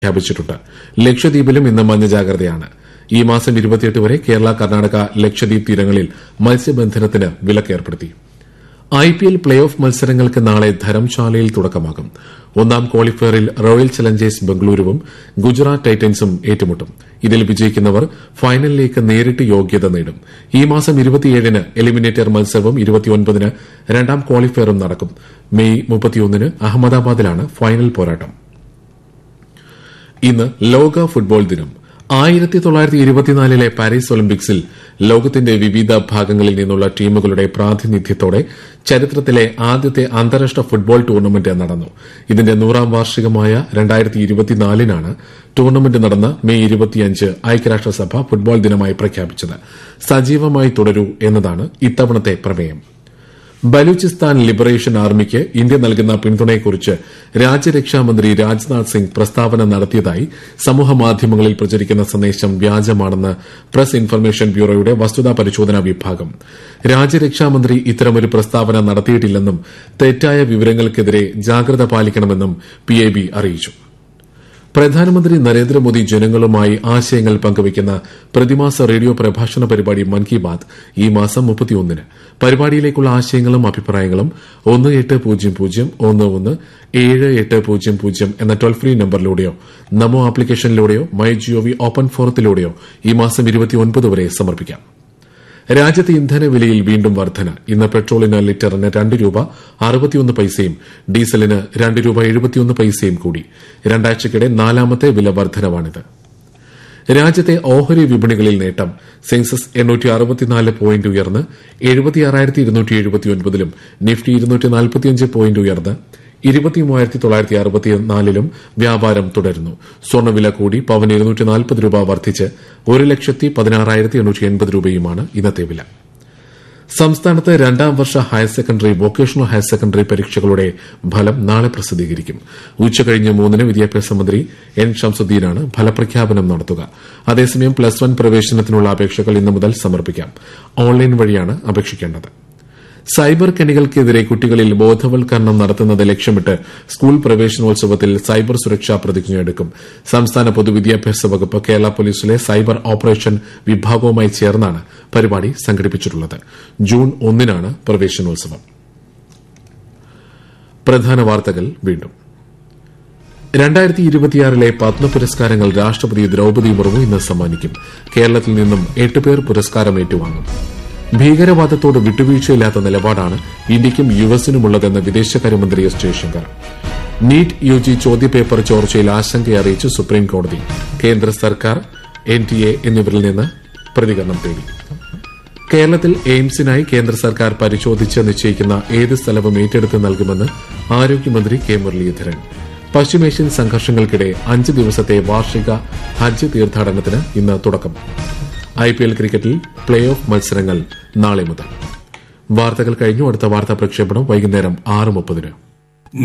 പ്രഖ്യാപിച്ചിട്ടുണ്ട് ലക്ഷദ്വീപിലും ഇന്ന് മഞ്ഞ ജാഗ്രതയാണ് ഈ മാസം ഇരുപത്തിയെട്ട് വരെ കേരള കർണാടക ലക്ഷദ്വീപ് തീരങ്ങളിൽ മത്സ്യബന്ധനത്തിന് വിലക്കേർപ്പെടുത്തി I P L play off മത്സരങ്ങൾക്ക് നാളെ ധരംശാലയിൽ തുടക്കമാകും ഒന്നാം ക്വാളിഫയറിൽ റോയൽ ചലഞ്ചേഴ്സ് ബംഗളൂരുവും ഗുജറാത്ത് ടൈറ്റൻസും ഏറ്റുമുട്ടും ഇതിൽ വിജയിക്കുന്നവർ ഫൈനലിലേക്ക് നേരിട്ട് യോഗ്യത നേടും ഈ മാസം ഇരുപത്തിയേഴിന് എലിമിനേറ്റർ മത്സരവും ഇരുപത്തിയൊൻപതിന് രണ്ടാം ക്വാളിഫയറും നടക്കും മെയ് മുപ്പത്തിയൊന്നിന് അഹമ്മദാബാദിലാണ് ഫൈനൽ പോരാട്ടം ഇന്ന് ലോക ഫുട്ബോൾ ദിനം ആയിരത്തി തൊള്ളായിരത്തി ഇരുപത്തിനാലിലെ പാരീസ് ഒളിമ്പിക്സിൽ ലോകത്തിന്റെ വിവിധ ഭാഗങ്ങളിൽ നിന്നുള്ള ടീമുകളുടെ പ്രാതിനിധ്യത്തോടെ ചരിത്രത്തിലെ ആദ്യത്തെ അന്താരാഷ്ട്ര ഫുട്ബോൾ ടൂർണമെന്റ് നടന്നു ഇതിന്റെ നൂറാം വാർഷികമായ രണ്ടായിരത്തി ഇരുപത്തിനാലിനാണ് ടൂർണമെന്റ് നടന്ന മെയ് ഇരുപത്തിയഞ്ച് ഐക്യരാഷ്ട്രസഭ ഫുട്ബോൾ ദിനമായി പ്രഖ്യാപിച്ചത് സജീവമായി തുടരൂ എന്നതാണ് ഇത്തവണത്തെ പ്രമേയം ബലൂചിസ്ഥാൻ ലിബറേഷൻ ആർമിക്ക് ഇന്ത്യ നൽകുന്ന പിന്തുണയെക്കുറിച്ച് രാജ്യരക്ഷാമന്ത്രി രാജ്നാഥ് സിംഗ് പ്രസ്താവന നടത്തിയതായി സമൂഹമാധ്യമങ്ങളിൽ പ്രചരിക്കുന്ന സന്ദേശം വ്യാജമാണെന്ന് പ്രസ് ഇൻഫർമേഷൻ ബ്യൂറോയുടെ വസ്തുതാ പരിശോധനാ വിഭാഗം രാജ്യരക്ഷാമന്ത്രി ഇത്തരമൊരു പ്രസ്താവന നടത്തിയിട്ടില്ലെന്നും തെറ്റായ വിവരങ്ങൾക്കെതിരെ ജാഗ്രത പാലിക്കണമെന്നും പിഐബി അറിയിച്ചു പ്രധാനമന്ത്രി നരേന്ദ്രമോദി ജനങ്ങളുമായി ആശയങ്ങൾ പങ്കുവയ്ക്കുന്ന പ്രതിമാസ റേഡിയോ പ്രഭാഷണ പരിപാടി മൻ കി ബാത് ഈ മാസം മുപ്പത്തിയൊന്നിന് പരിപാടിയിലേക്കുള്ള ആശയങ്ങളും അഭിപ്രായങ്ങളും ഒന്ന് എട്ട് പൂജ്യം പൂജ്യം ഒന്ന് ഒന്ന് ഏഴ് എട്ട് പൂജ്യം പൂജ്യം എന്ന ടോൾ ഫ്രീ നമ്പറിലൂടെയോ നമോ ആപ്ലിക്കേഷനിലൂടെയോ മൈ ജിഒവി ഓപ്പൺ ഫോറത്തിലൂടെയോ ഈ മാസം ഇരുപത്തിയൊൻപത് വരെ സമർപ്പിക്കാം രാജ്യത്ത് ഇന്ധന വിലയിൽ വീണ്ടും വർധന ഇന്ന് പെട്രോളിന് ലിറ്ററിന് രണ്ട് രൂപ അറുപത്തിയൊന്ന് പൈസയും ഡീസലിന് രണ്ട് രൂപ എഴുപത്തിയൊന്ന് പൈസയും കൂടി രണ്ടാഴ്ചക്കിടെ നാലാമത്തെ വില വർധനവാണിത് രാജ്യത്തെ ഓഹരി വിപണികളിൽ നേട്ടം സെൻസസ് എണ്ണൂറ്റി അറുപത്തിനാല് പോയിന്റ് ഉയർന്ന് എഴുപത്തിയാറായിരത്തി ഇരുന്നൂറ്റി എഴുപത്തിയൊൻപതിലും നിഫ്റ്റി ഇരുന്നൂറ്റി നാൽപ്പത്തിയഞ്ച് പോയിന്റ് ഉയർന്ന് ഇരുപത്തിമൂവായിരത്തി തൊള്ളായിരത്തി അറുപത്തിനാലിലും വ്യാപാരം തുടരുന്നു സ്വർണ്ണവില കൂടി പവന് ഇരുന്നൂറ്റി നാൽപ്പത് രൂപ വർദ്ധിച്ച് ഒരു ലക്ഷത്തി പതിനാറായിരത്തി എണ്ണൂറ്റി എൺപത് രൂപയുമാണ് ഇന്നത്തെ വില സംസ്ഥാനത്ത് രണ്ടാം വർഷ higher secondary vocational higher secondary പരീക്ഷകളുടെ ഫലം നാളെ പ്രസിദ്ധീകരിക്കും ഉച്ചകഴിഞ്ഞ് മൂന്നിന് വിദ്യാഭ്യാസ മന്ത്രി എൻ ഷംസുദ്ദീനാണ് ഫലപ്രഖ്യാപനം നടത്തുക അതേസമയം പ്ലസ് വൺ പ്രവേശനത്തിനുള്ള അപേക്ഷകൾ ഇന്നു മുതൽ സമർപ്പിക്കാം ഓൺലൈൻ വഴിയാണ് അപേക്ഷിക്കേണ്ടത് സൈബർ കെണികൾക്കെതിരെ കുട്ടികളിൽ ബോധവൽക്കരണം നടത്തുന്നത് ലക്ഷ്യമിട്ട് സ്കൂൾ പ്രവേശനോത്സവത്തിൽ സൈബർ സുരക്ഷാ പ്രതിജ്ഞയെടുക്കും സംസ്ഥാന പൊതുവിദ്യാഭ്യാസ വകുപ്പ് കേരള പോലീസിലെ സൈബർ ഓപ്പറേഷൻ വിഭാഗവുമായി ചേർന്നാണ് പരിപാടി സംഘടിപ്പിച്ചിട്ടുള്ളത് ജൂൺ ഒന്നിനാണ് പ്രവേശനോത്സവം പ്രധാന വാർത്തകൾ വീണ്ടും രണ്ടായിരത്തി ഇരുപത്തിയാറിലെ പത്മ പുരസ്കാരങ്ങൾ രാഷ്ട്രപതി ദ്രൌപദി മുർമു ഇന്ന് സമ്മാനിക്കും കേരളത്തിൽ നിന്നും എട്ട് പേർ പുരസ്കാരം ഏറ്റുവാങ്ങും ഭീകരവാദത്തോട് വിട്ടുവീഴ്ചയില്ലാത്ത നിലപാടാണ് ഇന്ത്യയ്ക്കും യുഎസിനുമുള്ളതെന്ന് വിദേശകാര്യമന്ത്രി S Jaishankar NEET U G ചോദ്യപേപ്പർ ചോർച്ചയിൽ ആശങ്ക അറിയിച്ച് സുപ്രീംകോടതി കേന്ദ്ര സർക്കാർ എൻ ടി എ എന്നിവരിൽ നിന്ന് പ്രതികരണം തേടി കേരളത്തിൽ എയിംസിനായി കേന്ദ്ര സർക്കാർ പരിശോധിച്ച് നിശ്ചയിക്കുന്ന ഏത് സ്ഥലവും ഏറ്റെടുത്ത് നൽകുമെന്ന് ആരോഗ്യമന്ത്രി കെ മുരളീധരൻ പശ്ചിമേഷ്യൻ സംഘർഷങ്ങൾക്കിടെ അഞ്ച് ദിവസത്തെ വാർഷിക ഹജ്ജ് തീർത്ഥാടനത്തിന് ഇന്ന് തുടക്കം ഐ പി എൽ ക്രിക്കറ്റിൽ പ്ലേ ഓഫ് മത്സരങ്ങൾ നാളെ മുതൽ വാർത്തകൾ കഴിഞ്ഞു അടുത്ത വാർത്താ പ്രക്ഷേപണം വൈകുന്നേരം ആറ് മുപ്പതിന്